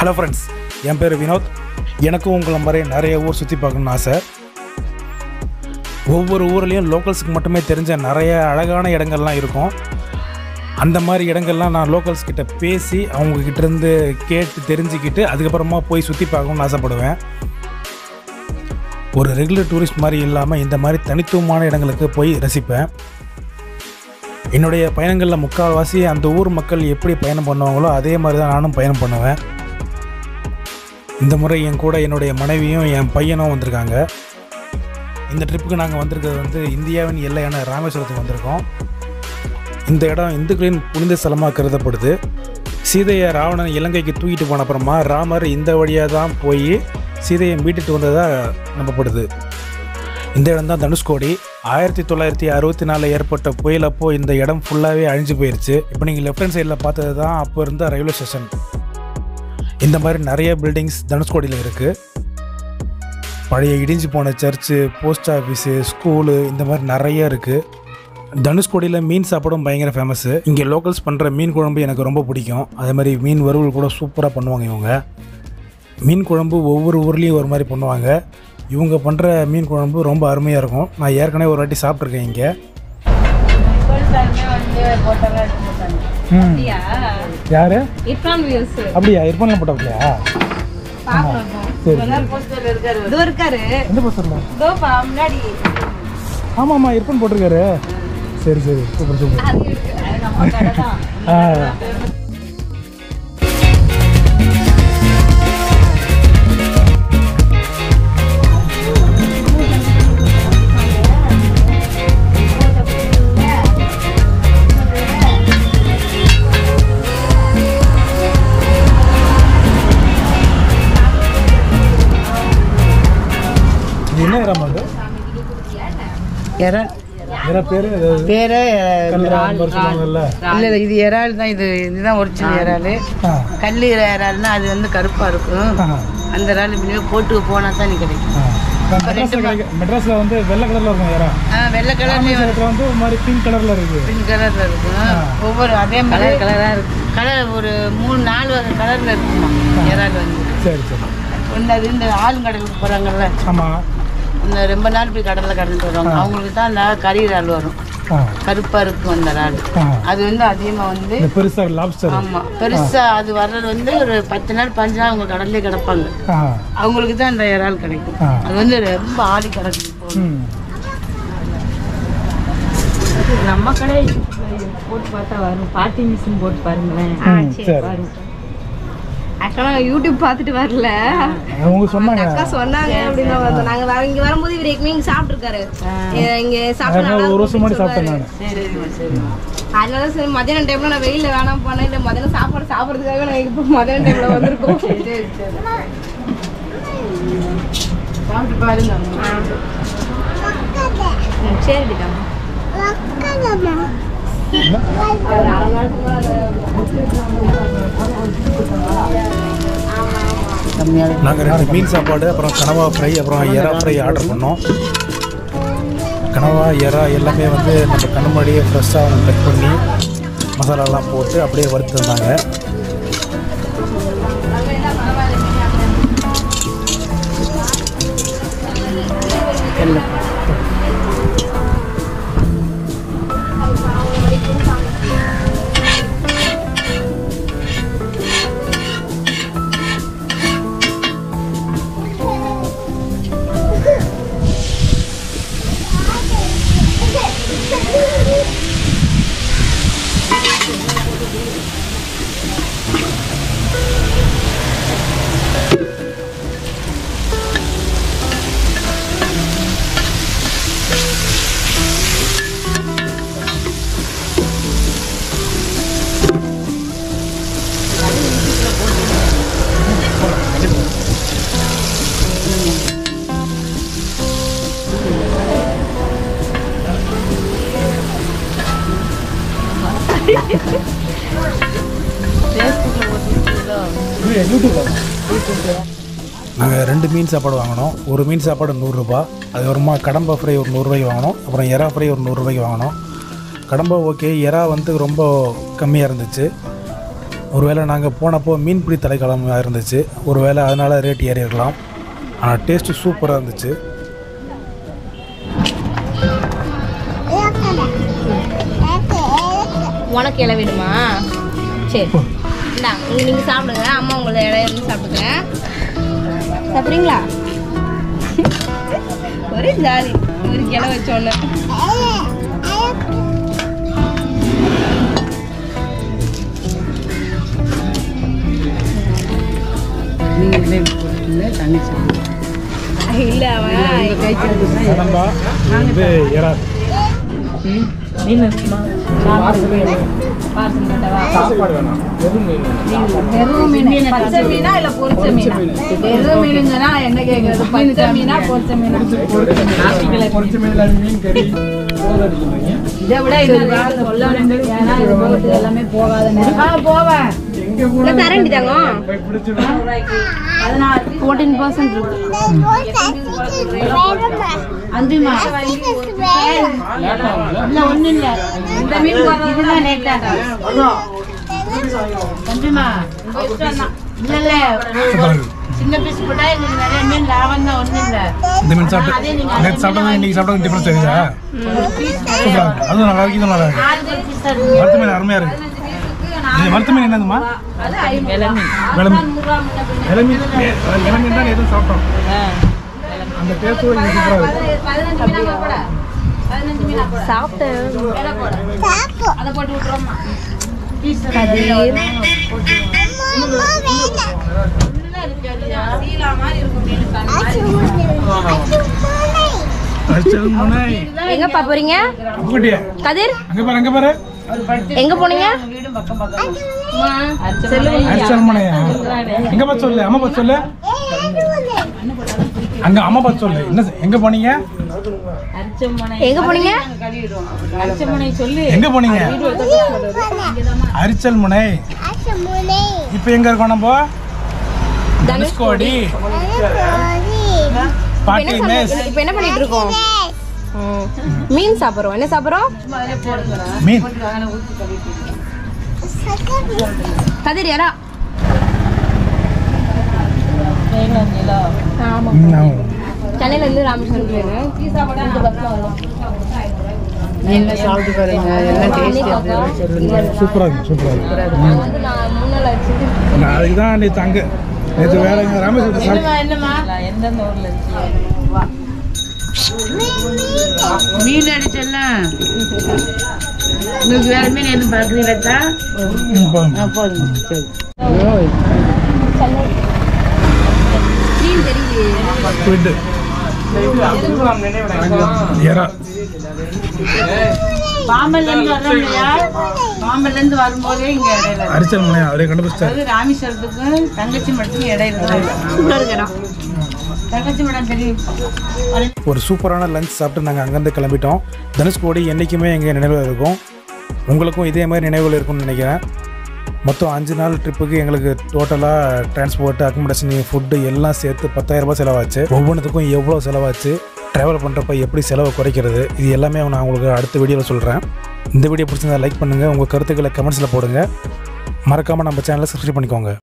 Hello friends என் பேர் வினோத் எனக்கும் உங்களை மாதிரி நிறைய ஊர் சுற்றி பார்க்கணும்னு ஆசை ஒவ்வொரு ஊர்லேயும் லோக்கல்ஸுக்கு மட்டுமே தெரிஞ்ச நிறைய அழகான இடங்கள்லாம் இருக்கும் அந்த மாதிரி இடங்கள்லாம் நான் லோக்கல்ஸ் கிட்ட பேசி அவங்க கிட்ட இருந்து கேட்டு தெரிஞ்சுக்கிட்டு அதுக்கப்புறமா போய் சுற்றி பார்க்கணும்னு ஆசைப்படுவேன் ஒரு ரெகுலர் டூரிஸ்ட் மாதிரி இல்லாமல் இந்த மாதிரி தனித்துவமான இடங்களுக்கு போய் ரசிப்பேன் என்னுடைய பயணங்களில் முக்கால்வாசி அந்த ஊர் மக்கள் எப்படி பயணம் பண்ணுவாங்களோ அதே மாதிரி தான் நானும் பயணம் பண்ணுவேன் இந்த முறை என் கூட என்னுடைய மனைவியும் என் பையனும் வந்திருக்காங்க இந்த ட்ரிப்புக்கு நாங்கள் வந்திருக்கிறது வந்து இந்தியாவின் எல்லையான ராமேஸ்வரத்துக்கு வந்திருக்கோம் இந்த இடம் இந்துக்களின் புனித ஸ்தலமாக கருதப்படுது சீதையை ராவணன் இலங்கைக்கு தூக்கிட்டு போன அப்புறமா ராமர் இந்த வழியாக தான் போய் சீதையை மீட்டுட்டு வந்ததாக நம்பப்படுது இந்த இடம் தான் தனுஷ்கோடி ஆயிரத்தி தொள்ளாயிரத்தி அறுபத்தி நாலில் ஏற்பட்ட புயல் அப்போ இந்த இடம் ஃபுல்லாகவே அழிஞ்சு போயிருச்சு இப்போ நீங்கள் லெஃப்ட் ஹேண்ட் சைடில் பார்த்தது தான் அப்போ இருந்த ரயில்வே ஸ்டேஷன் இந்த மாதிரி நிறைய பில்டிங்ஸ் தனுஷ்கோடியில் இருக்குது பழைய இடிஞ்சு போன சர்ச்சு போஸ்ட் ஆஃபீஸு ஸ்கூலு இந்த மாதிரி நிறைய இருக்குது தனுஷ்கோடியில் மீன் சாப்பிடும் பயங்கர ஃபேமஸ்ஸு இங்கே லோக்கல்ஸ் பண்ணுற மீன் குழம்பு எனக்கு ரொம்ப பிடிக்கும் அதே மாதிரி மீன் வறுவல் கூட சூப்பராக பண்ணுவாங்க இவங்க மீன் குழம்பு ஒவ்வொரு ஊர்லேயும் ஒரு மாதிரி பண்ணுவாங்க இவங்க பண்ணுற மீன் குழம்பு ரொம்ப அருமையாக இருக்கும் நான் ஏற்கனவே ஒரு வாட்டி சாப்பிட்ருக்கேன் இங்கே அப்படியா? யார் இர்ஃபான் வியூஸ். அப்படியா இருப்பான்லாம் போட்டாப்லையா பார்க்கலாம் இப்போ. சரி இதோ இருக்காரு எந்த போஸ்டரில் இதோ பா, முன்னாடி ஆமாம் ஆமாம் இருப்பன் போட்டிருக்காரு சரி சரி சூப்பர் சூப்பர் அது இருக்கு. அது நம்ம கடை தான். ஆ இது என்ன இடம் அது இறால் வேற பேர் பேரே கல்யாணம் சொல்லுவாங்கல்ல இல்லை இல்லை இது இறால் தான் இது இதுதான் ஒரிஜினல் இறால் ஆ கல் இறால்னா அது வந்து கருப்பாக இருக்கும் ஆ அந்த இறால் இனிமேல் போட்டு போனால் தான் நீ கிடைக்கும் ஆ. இப்ப மெட்ராஸ்ல கிடைக்கும் மெட்ராஸ்ல வந்து வெள்ளை கலர்ல இருக்கும் யாரா ஆ வெள்ளை கலர்லேயும் ராமேஸ்வரத்துல வந்து ஒரு மாதிரி பிங்க் கலர்ல இருக்கு பிங்க் கலரில் இருக்கும் ஒவ்வொரு அதே மாதிரி கலராக இருக்கும் கலர் ஒரு மூணு நாலு வகை கலரில் இருக்குமா இறால் வந்து சரி சரி இந்த அது இந்த ஆளுங்கடலுக்கு போகிறாங்கல்ல ஆமா இந்த ரொம்ப நாள் போய் கடலில் கடந்துட்டு வருவாங்க அவங்களுக்கு தான் அந்த கறி இறால் வரும் ஆ கருப்பாக இருக்கும் அந்த இறால் ஆ அது வந்து அதிகமாக வந்து இந்த பெருசா லாப்ஸ்டர் ஆமா பெருசா அது வர்றது வந்து ஒரு பத்து நாள் பஞ்சு நாள் அவங்க கடல்லே கிடப்பாங்க ஆ அவங்களுக்கு தான் அந்த இறால் கிடைக்கும் ஆ. அது வந்து ரொம்ப ஆடி கிடக்கும் இப்போ. ம் நம்ம கடை போட்டு பார்த்தா வரும் பாட்டி மிஷின் போட்டு பாருங்களேன் ம், சரி வரும் ஆக்சுவலாக யூடியூப் பார்த்துட்டு வரல அவங்க சொன்னாங்க அக்கா சொன்னாங்க அப்படின்னு வந்தோம் நாங்க வர- இங்க வரும்போது இவர் ஏற்கனவே இங்க சாப்பிட்டுருக்காரு இங்க சாப்பிட்டு அதனால நல்லா ஒரு வருஷம் முன்னாடி இருக்குன்னு சாப்பிட்டேன் சொல்றாரு. நான் சரிம்மா சரிம்மா அதனால சரி மத்தியான டைம்ல நான் வெயில்ல வேணாம் போனேன் இல்ல மத்தியானம் சாப்பாடு சாப்பிடறதுக்காக நான் இப்போ மத்தியான டைம்ல வந்திருக்கோம் சரி சரி சாப்பிட்டு பாருங்க சரி பிட்டா கம்மியாக நாங்கள் ரெண்டு மீன் சாப்பாடு அப்புறம் கனவா ஃப்ரை அப்புறம் எறா ஃப்ரை ஆர்டர் பண்ணோம் கனவா எறா எல்லாமே வந்து நம்ம கண்ணு முன்னாடியே ஃப்ரெஷ்ஷாக அவங்க கட் பண்ணி மசாலாலாம் போட்டு அப்படியே வறுத்து தந்தாங்க எல்லாம் நாங்கள் ரெண்டு மீன் சாப்பாடு வாங்கினோம் ஒரு மீன் சாப்பாடு நூறுரூபா அதுக்கப்புறமா கடம்பா ஃப்ரை ஒரு நூறுரூவாய்க்கு வாங்கினோம் அப்புறம் எறா ஃப்ரை ஒரு நூறுரூவாய்க்கு வாங்கினோம் கடம்பா ஓகே எறா வந்து ரொம்ப கம்மியாக இருந்துச்சு ஒருவேளை நாங்கள் போனப்போ மீன்பிடி தலைக்கிழமையாக இருந்துச்சு ஒருவேளை அதனால் ரேட் ஏறி இருக்கலாம் ஆனால் டேஸ்ட்டு சூப்பராக இருந்துச்சு உனக்கு இலை வேணுமா சரி இந்தா உங்க நீங்கள் சாப்பிடுங்க அம்மா உங்களை இலைய இருந்து சாப்பிடுங்க சாப்பிட்றீங்களா ஒரே ஜாலி ஒரு கிளை வச்சோன்னு நீங்களே போட்டுட்டு தண்ணி சாப்பிடுங்க இல்லை அவன் கடம்பா இது எறா மீன் இருக்குமா பார்சல் பண்ணவா சாப்பாடு வேணாம் வெறும் மீன் வெறும் மீன் பச்சை மீனா இல்ல பொரிச்ச மீனா வெறும் மீனுங்கன்னா என்ன கேக்குறது பச்சை மீனா பொரிச்ச மீனா பொரிச்ச மீன் மீன் கறி இதை விட இன்னும் சொல்லணும் ஏன்னா இது போட்டு எல்லாமே போகாத நேரம் போவேன் இல்லை தரண்டி தாங்க அதனால ஃபோர்டீன் பர்சன்ட் இருக்கு அஞ்சுமா இல்ல ஒண்ணு இல்ல இந்த மீன் இதுதான் லேட்டா தம்பிமா இல்ல இல்ல சின்ன பீஸ் போட்டா எங்களுக்கு நிறைய மீன் லாபம் தான் ஒண்ணும் இல்ல இந்த மீன் சாப்பிட்டு நேற்று சாப்பிட்டது இன்னைக்கு சாப்பிட்டது டிஃப்ரென்ஸ் தெரியுதா சூப்பராக இருக்கு அதுவும் நல்லா இருக்கு இதுவும் நல்லா இருக்கு ஆறு பீஸ் தான் இருக்கு வறுத்த மீன் அருமையாக இருக்கு இது வறுத்த மீன் என்னதுமா விலை மீன் விலை மீன் ஏ, விலை மீன் தான் எதுவும் சாப்பிட்டோம் அந்த டேஸ்ட்டு இங்கே சூப்பராக இருக்கு சாப்பிட்டேன் அரிச்சல் முனை எங்கப்பா போறீங்க அப்புக்குட்டியே கதிர் அங்கே பாரு அங்கே பாரு எங்க போனீங்க அரிச்சல் முனையா எங்கே பார்த்து சொல்லு அம்மா பார்த்து சொல்லு அங்கே அம்மா பார்த்து சொல்லு என்ன எங்கே போனீங்க எங்க போனீங்க எங்கே போனீங்க அரிச்சல் முனை இப்போ எங்கே இருக்கோம் நம்ம தனுஷ்கோடி இப்ப என்ன பாட்டி சாப்பிட- மேஸ் இப்ப என்ன பண்ணிட்டு இருக்கோம் ம். மீன் சாப்பிடுறோம் என்ன சாப்பிடுறோம் மீன் கதிர் யாரா ஆமா ம், ஆமா. சென்னையில இருந்து ராமேஸ்வரம் போயிருந்தேன் மீன்ல சாப்பிட்டு பாருங்க எல்லாம் டேஸ்ட் சூப்பரா இருக்கு சூப்பரா இருக்கு நான் வந்து நான் முன்னால வச்சு நான் அதுக்கு தான் நேற்று அங்கே நேற்று வேற எங்க ராமேஸ்வரத்தை சாப்பிட்டு என்னமா மீன் அடிச்செல்லாம் உங்களுக்கு வேற மீன் எதுவும் பார்க்குறீங்களா ம், போதும். போதும் சரி மீன் தெரியுது ஸ்குவிட் எறா பாம்பன்ல இருந்து வர்றோம் இல்லையா பாம்பன்ல இருந்து வரும்போதே இங்க இடையில அரிச்சல் முனை அவரே கண்டுபிடிச்சாரு அதாவது ராமேஸ்வரத்துக்கும் தங்கச்சி மடத்துக்கும் இடையில தங்கச்சி மடம் தெரியும் ஒரு சூப்பரான லஞ்ச் சாப்பிட்டு நாங்கள் அங்கேருந்து கிளம்பிட்டோம் தனுஷ்கோடி என்றைக்குமே எங்கள் நினைவில் இருக்கும் உங்களுக்கும் இதே மாதிரி நினைவில் இருக்கும்னு நினைக்கிறேன் மொத்தம் அஞ்சு நாள் ட்ரிப்புக்கு எங்களுக்கு டோட்டலாக டிரான்ஸ்போர்ட் அக்கமடேஷன் ஃபுட்டு எல்லாம் சேர்த்து பத்தாயிரம் ரூபாய் செலவாச்சு ஒவ்வொன்றுத்துக்கும் எவ்வளோ செலவாச்சு ட்ராவல் பண்ணுறப்ப எப்படி செலவை குறைக்கிறது இது எல்லாமே நான் உங்களுக்கு அடுத்த வீடியோவில் சொல்கிறேன் இந்த வீடியோ பிடிச்சிருந்தா லைக் பண்ணுங்கள் உங்கள் கருத்துக்களை கமெண்ட்ஸில் போடுங்க மறக்காமல் நம்ம சேனலை சப்ஸ்கிரைப் பண்ணிக்கோங்க